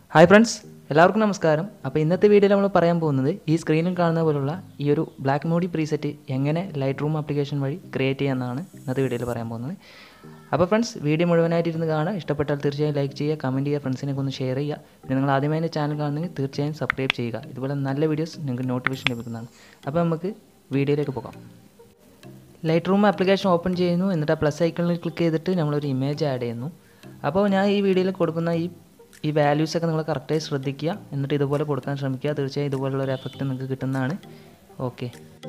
hi friends എല്ലാവർക്കും നമസ്കാരം അപ്പോൾ ഇന്നത്തെ വീഡിയോയിൽ നമ്മൾ പറയാൻ പോകുന്നത് ഈ സ്ക്രീനിൽ കാണുന്ന പോലുള്ള ഈ ഒരു ബ്ലാക്ക് മോഡി പ്രീസെറ്റ് എങ്ങനെ ലൈറ്റ് റൂം ആപ്ലിക്കേഷൻ വഴി ക്രിയേറ്റ് ചെയ്യാമെന്നാണ് ഇന്നത്തെ വീഡിയോയിൽ പറയാൻ പോകുന്നത് അപ്പോൾ ഫ്രണ്ട്സ് വീഡിയോ മുഴുവനായിട്ട് ഇരുന്ന് കാണുക ഇഷ്ടപ്പെട്ടാൽ തീർച്ചയായും ലൈക്ക് ചെയ്യുക കമൻറ്റ് ചെയ്യുക ഫ്രണ്ട്സിനൊക്കെ ഒന്ന് ഷെയർ ചെയ്യുക പിന്നെ നിങ്ങൾ ആദ്യമായി എൻ്റെ ചാനൽ കാണുന്നെങ്കിൽ തീർച്ചയായും സബ്സ്ക്രൈബ് ചെയ്യുക ഇതുപോലെ നല്ല വീഡിയോസ് നിങ്ങൾക്ക് നോട്ടിഫിക്കേഷൻ ലഭിക്കുന്നതാണ് അപ്പോൾ നമുക്ക് വീഡിയോയിലേക്ക് പോകാം ലൈറ്റ് റൂം ആപ്ലിക്കേഷൻ ഓപ്പൺ ചെയ്യുന്നു എന്നിട്ട് ആ പ്ലസ് ഐക്കണിൽ ക്ലിക്ക് ചെയ്തിട്ട് നമ്മളൊരു ഇമേജ് ആഡ് ചെയ്യുന്നു അപ്പോൾ ഞാൻ ഈ വീഡിയോയിൽ കൊടുക്കുന്ന ഈ ഈ വാല്യൂസ് ഒക്കെ നിങ്ങൾ കറക്റ്റായി ശ്രദ്ധിക്കുക എന്നിട്ട് ഇതുപോലെ കൊടുക്കാൻ ശ്രമിക്കുക തീർച്ചയായും ഇതുപോലുള്ള ഒരു എഫക്റ്റ് നിങ്ങൾക്ക് കിട്ടുന്നതാണ് ഓക്കെ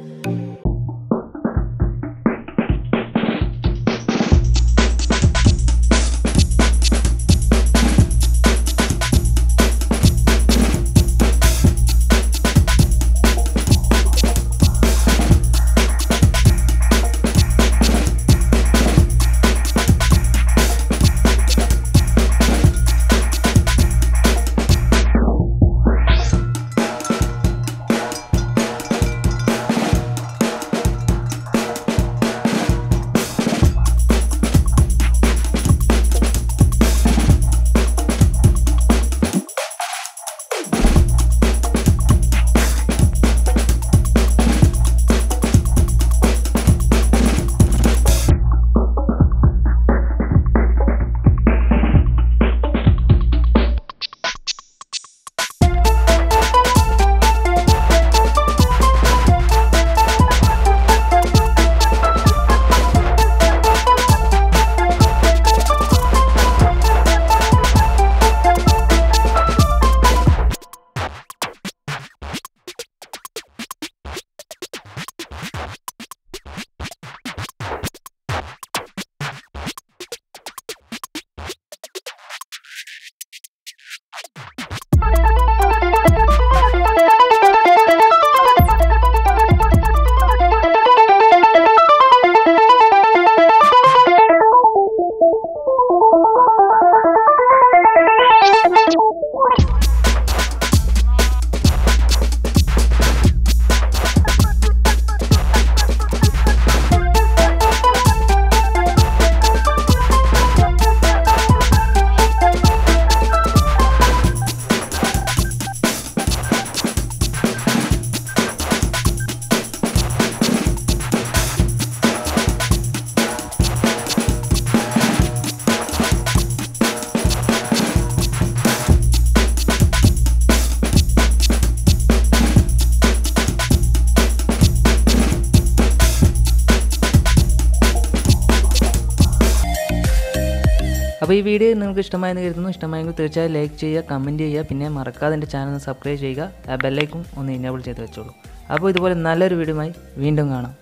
അപ്പോൾ ഈ വീഡിയോ നിങ്ങൾക്ക് ഇഷ്ടമായെന്ന് കരുതുന്നു ഇഷ്ടമായെങ്കിൽ തീർച്ചയായും ലൈക്ക് ചെയ്യുക കമൻറ്റ് ചെയ്യുക പിന്നെ മറക്കാതെ എൻ്റെ ചാനൽ സബ്സ്ക്രൈബ് ചെയ്യുക ആ ബെല്ലൈക്കും ഒന്ന് ഇനേബിൾ ചെയ്ത് വെച്ചോളൂ അപ്പോൾ ഇതുപോലെ നല്ലൊരു വീഡിയോയുമായി വീണ്ടും കാണാം